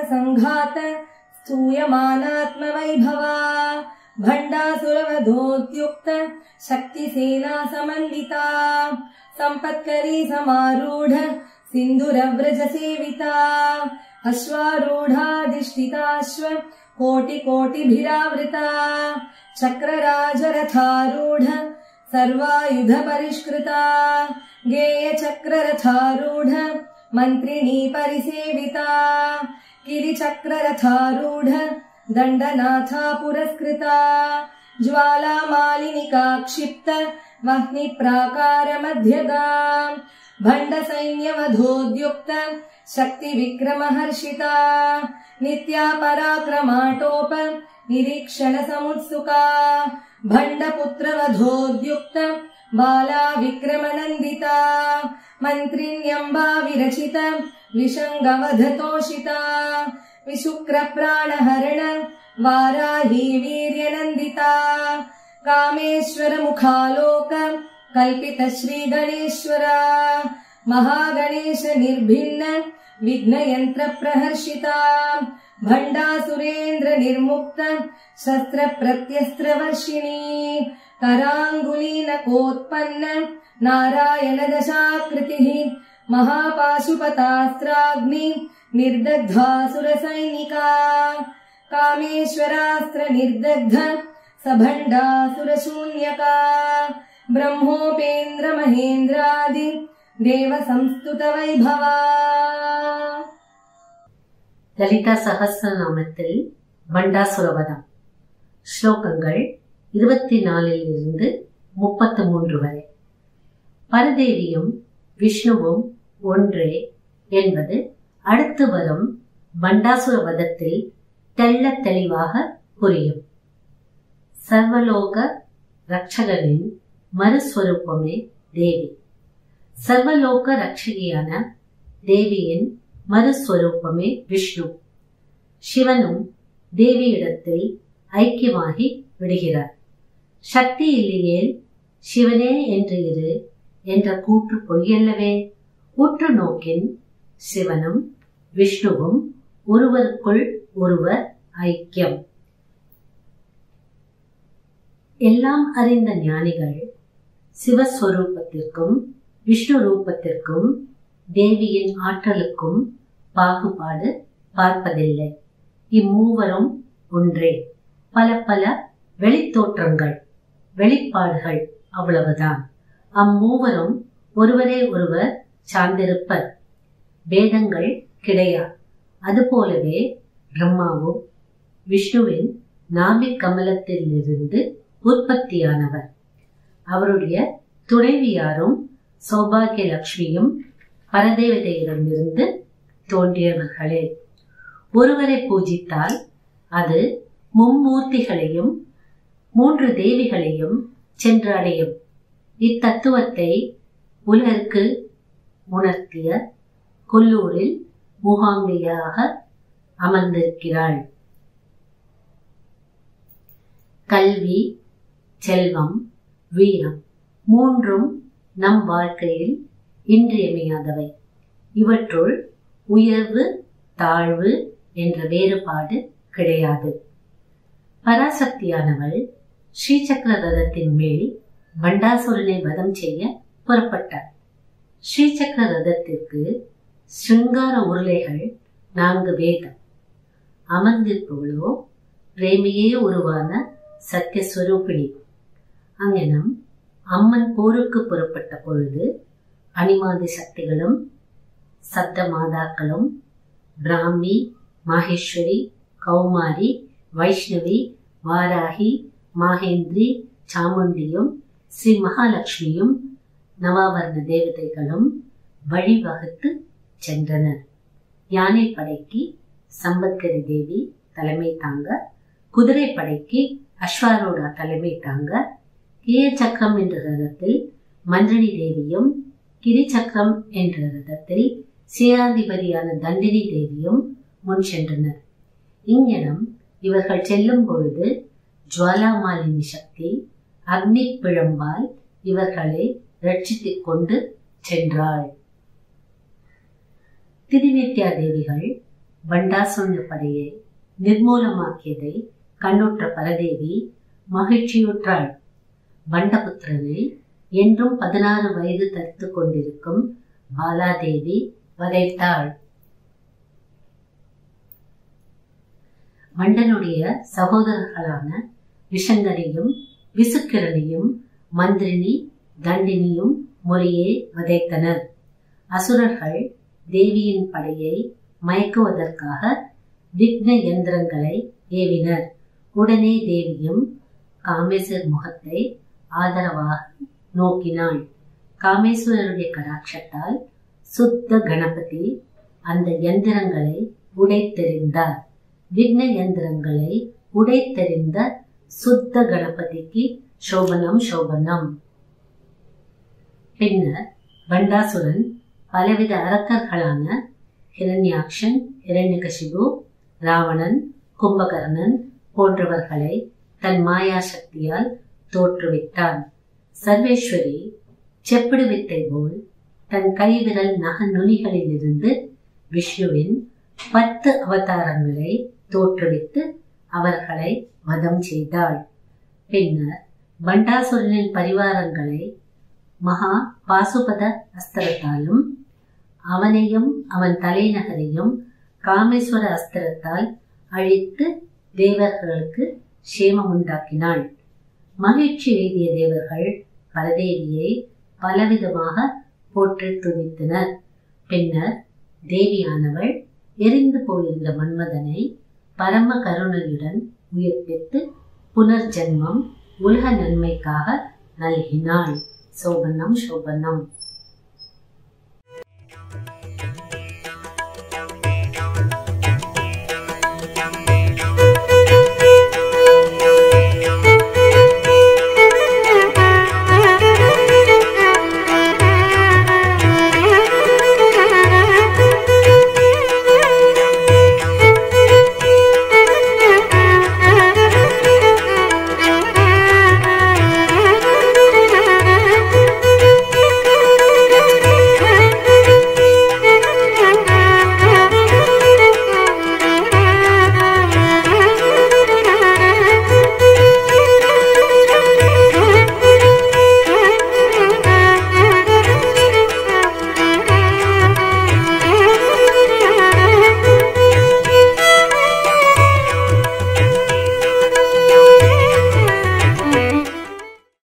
सङ्घात स्तूयमानात्मवैभवा भण्डासुरवधोद्युक्त शक्तिसेना समन्विता सम्पत्करी समारूढ सिन्दुरव्रजसेविता अश्वारूढाधिष्ठिताश्व कोटिकोटिभिरावृता चक्रराजरथारूढ सर्वायुधपरिष्कृता गेयचक्ररथारूढ मन्त्रिणी परिसेविता गिरिचक्ररथारूढ दण्डनाथा पुरस्कृता ज्वालामालिनिका क्षिप्त वह्निप्राकारमध्यगा भण्डसैन्यवधोद्युक्त शक्तिविक्रमहर्षिता नित्या पराक्रमाटोप निरीक्षणसमुत्सुका भण्डपुत्रवधोद्युक्त बाला विक्रमनन्दिता मन्त्रिण्यम्बा विरचित विषङ्गवधतोषिता विशुक्रप्राणहरण वाराही वीर्यनन्दिता कामेश्वरमुखालोक कल्पित श्रीगणेश्वरा महागणेश निर्भिन्न विघ्नयन्त्रप्रहर्षिता भण्डासुरेन्द्र निर्मुक्त शस्त्रप्रत्यस्त्रवर्षिणी कराङ्गुलीनकोत्पन्न नारायणदशाकृतिः महापाशुपतास्त्राग्नि निर्दग्धासुरसैनिका कामेश्वरास्त्र निर्दग्ध सभण्डासुरशून्यका ब्रह्मोपेन्द्र महेन्द्रादि देव संस्तुत वैभवा லலிதா சகஸ்ரநாமத்தில் பண்டாசுரவதம் ஸ்லோகங்கள் இருபத்தி நாலில் இருந்து முப்பத்து மூன்று வரை பரதேவியும் விஷ்ணுவும் ஒன்றே என்பது அடுத்து வரும் பண்டாசுர வதத்தில் தெள்ள தெளிவாக புரியும் சர்வலோக ரட்சகனின் மறுஸ்வரூபமே தேவி சர்வலோக ரட்சகியான தேவியின் மறுஸ்வரூபமே விஷ்ணு சிவனும் தேவியிடத்தில் ஐக்கியமாகி விடுகிறார் சக்தி இல்லையேல் சிவனே என்று இரு என்ற கூற்று பொய்யல்லவே உற்று நோக்கின் சிவனும் விஷ்ணுவும் ஒருவருக்குள் ஒருவர் ஐக்கியம் எல்லாம் அறிந்த ஞானிகள் சிவஸ்வரூபத்திற்கும் விஷ்ணு ரூபத்திற்கும் தேவியின் ஆற்றலுக்கும் பாகுபாடு பார்ப்பதில்லை இம்மூவரும் ஒன்றே பல பல வெளித்தோற்றங்கள் வெளிப்பாடுகள் அவ்வளவுதான் அம்மூவரும் ஒருவரே ஒருவர் சார்ந்திருப்பர் பேதங்கள் கிடையா அதுபோலவே பிரம்மாவும் விஷ்ணுவின் நாபி கமலத்திலிருந்து உற்பத்தியானவர் அவருடைய துணைவியாரும் சௌபாகிய லட்சுமியும் பரதேவதையிடமிருந்து தோன்றியவர்களே ஒருவரை பூஜித்தால் அது மும்மூர்த்திகளையும் மூன்று தேவிகளையும் சென்று அடையும் இத்தத்துவத்தை உலகிற்கு உணர்த்திய கொல்லூரில் முகாமியாக அமர்ந்திருக்கிறாள் கல்வி செல்வம் வீரம் மூன்றும் நம் வாழ்க்கையில் இன்றியமையாதவை இவற்றுள் உயர்வு தாழ்வு என்ற வேறுபாடு கிடையாது பராசக்தியானவள் ஸ்ரீசக்கர ரதத்தின் மேல் பண்டாசுரனை வதம் செய்ய புறப்பட்டார் ஸ்ரீசக்கர ரதத்திற்கு சிருங்கார உருளைகள் நான்கு வேதம் அமர்ந்திருப்பவளோ பிரேமியே உருவான சத்தியஸ்வரூபிணி அங்கனம் அம்மன் போருக்கு புறப்பட்ட பொழுது அனிமாதி சக்திகளும் சப்த மாதாக்களும் பிராமி மாகேஸ்வரி கௌமாரி வைஷ்ணவி வாராகி மாகேந்திரி சாமுண்டியும் ஸ்ரீ மகாலட்சுமியும் நவாவர்ண தேவதைகளும் வழிவகுத்து சென்றனர் யானை படைக்கு சம்பத்கரி தேவி தலைமை தாங்க குதிரை படைக்கு அஸ்வாரூடா தலைமை தாங்க கிரிய சக்கரம் என்ற ரதத்தில் மந்திரணி தேவியும் கிரி சக்கரம் என்ற ரதத்தில் சேனாதிபதியான தண்டினி தேவியும் முன் சென்றனர் இங்கனம் இவர்கள் செல்லும் பொழுது ஜுவாலாமாலினி சக்தி அக்னி பிழம்பால் இவர்களை ரட்சித்துக் கொண்டு சென்றாள் திரிநித்யா தேவிகள் பண்டாசுரன் படையை நிர்மூலமாக்கியதை கண்ணுற்ற பரதேவி மகிழ்ச்சியுற்றாள் பண்டபுத்திரனை என்றும் பதினாறு வயது தரித்து கொண்டிருக்கும் பாலாதேவி வதைத்தாள் மண்டனுடைய சகோதரர்களான விஷங்கனையும் விசுக்கிரனையும் மந்திரினி தண்டினியும் முறையே வதைத்தனர் அசுரர்கள் தேவியின் படையை மயக்குவதற்காக விக்ன யந்திரங்களை ஏவினர் உடனே தேவியும் காமேஸ்வர் முகத்தை ஆதரவாக நோக்கினாள் காமேஸ்வரருடைய கடாட்சத்தால் சுத்த கணபதி அந்த யந்திரங்களை உடைத்தெறிந்தார் விக்ன யந்திரங்களை உடைத்தெறிந்த சுத்த கணபதிக்கு சோபனம் சோபனம் பின்னர் பண்டாசுரன் பலவித அரக்கர்களான ஹிரண்யாக்ஷன் ஹிரண்யகசிபு ராவணன் கும்பகர்ணன் போன்றவர்களை தன் மாயா சக்தியால் தோற்றுவித்தான் சர்வேஸ்வரி செப்பிடு வித்தை போல் தன் கைவிரல் நக நுனிகளிலிருந்து விஷ்ணுவின் பத்து அவதாரங்களை தோற்றுவித்து அவர்களை வதம் செய்தாள் பின்னர் பண்டாசுரனின் பரிவாரங்களை மகா பாசுபத அஸ்திரத்தாலும் அவனையும் அவன் தலைநகரையும் காமேஸ்வர அஸ்திரத்தால் அழித்து தேவர்களுக்கு சேமம் உண்டாக்கினாள் மகிழ்ச்சி எய்திய தேவர்கள் பரதேவியை பலவிதமாக போற்றி துதித்தனர் பின்னர் தேவியானவள் எரிந்து போயிருந்த மன்மதனை பரம கருணையுடன் உயிர்ப்பித்து புனர்ஜென்மம் உலக நன்மைக்காக நல்கினாள் சோபனம் சோபனம்